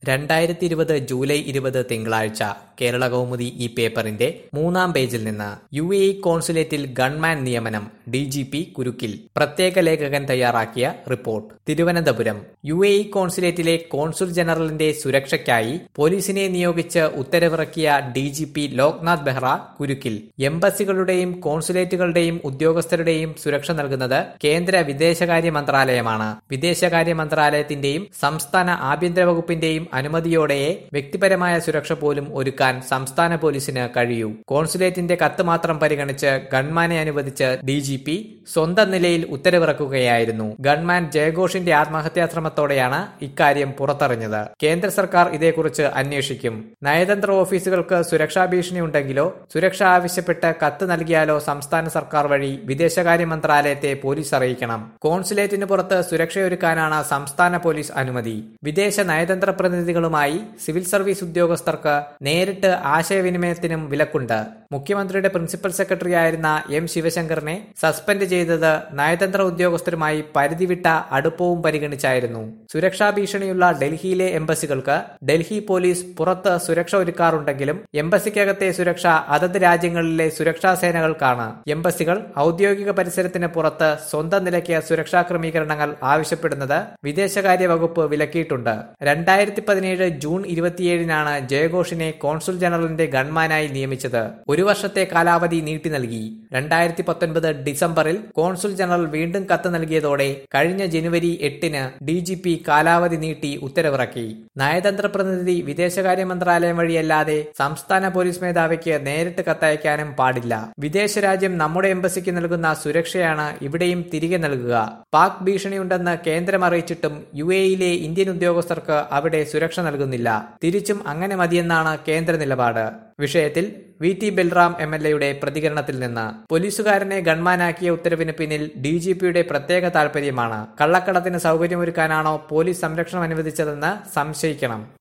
രണ്ടായിരത്തി ഇരുപത് ജൂലൈ ഇരുപത് തിങ്കളാഴ്ച കേരള കൗമുദി ഈ പേപ്പറിന്റെ മൂന്നാം പേജിൽ നിന്ന് യു എ ഇ കോൺസുലേറ്റിൽ ഗൺമാൻ നിയമനം ഡി ജി പി കുരുക്കിൽ പ്രത്യേക ലേഖകൻ തയ്യാറാക്കിയ റിപ്പോർട്ട് തിരുവനന്തപുരം യു എ ഇ കോൺസുലേറ്റിലെ കോൺസുൽ ജനറലിന്റെ സുരക്ഷയ്ക്കായി പോലീസിനെ നിയോഗിച്ച് ഉത്തരവിറക്കിയ D G P Loknath Behra കുരുക്കിൽ എംബസികളുടെയും കോൺസുലേറ്റുകളുടെയും ഉദ്യോഗസ്ഥരുടെയും സുരക്ഷ നൽകുന്നത് കേന്ദ്ര വിദേശകാര്യ മന്ത്രാലയമാണ് വിദേശകാര്യ മന്ത്രാലയത്തിന്റെയും സംസ്ഥാന ആഭ്യന്തര വകുപ്പിന്റെയും അനുമതിയോടെയേ വ്യക്തിപരമായ സുരക്ഷ പോലും ഒരുക്കാൻ സംസ്ഥാന പോലീസിന് കഴിയൂ കോൺസുലേറ്റിന്റെ കത്ത് മാത്രം പരിഗണിച്ച് ഗൺമാനെ അനുവദിച്ച് ഡി ജി പി സ്വന്തം നിലയിൽ ഉത്തരവിറക്കുകയായിരുന്നു ഗൺമാൻ ജയഘോഷിന്റെ ആത്മഹത്യാശ്രമത്തോടെയാണ് ഇക്കാര്യം പുറത്തറിഞ്ഞത് കേന്ദ്ര സർക്കാർ ഇതേക്കുറിച്ച് അന്വേഷിക്കും നയതന്ത്ര ഓഫീസുകൾക്ക് സുരക്ഷാ ഭീഷണി ഉണ്ടെങ്കിലോ സുരക്ഷ ആവശ്യപ്പെട്ട് കത്ത് നൽകിയാലോ സംസ്ഥാന സർക്കാർ വഴി വിദേശകാര്യ മന്ത്രാലയത്തെ പോലീസ് അറിയിക്കണം കോൺസുലേറ്റിന് പുറത്ത് സുരക്ഷയൊരുക്കാനാണ് സംസ്ഥാന പോലീസ് അനുമതി വിദേശ നയതന്ത്ര പ്രതിനിധികളുമായി സിവിൽ സർവീസ് ഉദ്യോഗസ്ഥർക്ക് നേരിട്ട് ആശയവിനിമയത്തിനും വിലക്കുണ്ട് മുഖ്യമന്ത്രിയുടെ പ്രിൻസിപ്പൽ സെക്രട്ടറി ആയിരുന്ന എം ശിവശങ്കറിനെ സസ്പെൻഡ് ചെയ്തത് നയതന്ത്ര ഉദ്യോഗസ്ഥരുമായി പരിധിവിട്ട അടുപ്പവും പരിഗണിച്ചായിരുന്നു സുരക്ഷാ ഭീഷണിയുള്ള ഡൽഹിയിലെ എംബസികൾക്ക് ഡൽഹി പോലീസ് പുറത്ത് സുരക്ഷ ഒരുക്കാറുണ്ടെങ്കിലും എംബസിക്കകത്തെ സുരക്ഷ അതത് രാജ്യങ്ങളിലെ സുരക്ഷാ സേനകൾക്കാണ് എംബസികൾ ഔദ്യോഗിക പരിസരത്തിന് പുറത്ത് സ്വന്തം നിലയ്ക്ക് സുരക്ഷാ ക്രമീകരണങ്ങൾ ആവശ്യപ്പെടുന്നത് വിദേശകാര്യ വകുപ്പ് വിലക്കിയിട്ടുണ്ട് രണ്ടായിരത്തി പതിനേഴ് ജൂൺ ഇരുപത്തിയേഴിനാണ് ജയഘോഷിനെ കോൺസുൽ ജനറലിന്റെ ഗൺമാനായി നിയമിച്ചത് ഒരു വർഷത്തെ കാലാവധി നീട്ടി നൽകി രണ്ടായിരത്തി പത്തൊൻപത് ഡിസംബറിൽ കോൺസുൽ ജനറൽ വീണ്ടും കത്ത് നൽകിയതോടെ കഴിഞ്ഞ ജനുവരി എട്ടിന് ഡി ജി പി കാലാവധി നീട്ടി ഉത്തരവിറക്കി നയതന്ത്ര പ്രതിനിധി വിദേശകാര്യ മന്ത്രാലയം വഴിയല്ലാതെ സംസ്ഥാന പോലീസ് മേധാവിക്ക് നേരിട്ട് കത്തയക്കാനും പാടില്ല വിദേശ രാജ്യം നമ്മുടെ എംബസിക്ക് നൽകുന്ന സുരക്ഷയാണ് ഇവിടെയും തിരികെ നൽകുക പാക് ഭീഷണിയുണ്ടെന്ന് കേന്ദ്രം അറിയിച്ചിട്ടും യു എയിലെ ഇന്ത്യൻ ഉദ്യോഗസ്ഥർക്ക് അവിടെ സുരക്ഷ നൽകുന്നില്ല തിരിച്ചും അങ്ങനെ മതിയെന്നാണ് കേന്ദ്ര നിലപാട് വിഷയത്തിൽ V T Balram M L എയുടെ പ്രതികരണത്തിൽ നിന്ന് പോലീസുകാരനെ ഗൺമാനാക്കിയ ഉത്തരവിന് പിന്നിൽ ഡി ജി പിയുടെ പ്രത്യേക താൽപര്യമാണ് കള്ളക്കടത്തിന് സൗകര്യമൊരുക്കാനാണോ പോലീസ് സംരക്ഷണം അനുവദിച്ചതെന്ന് സംശയിക്കണം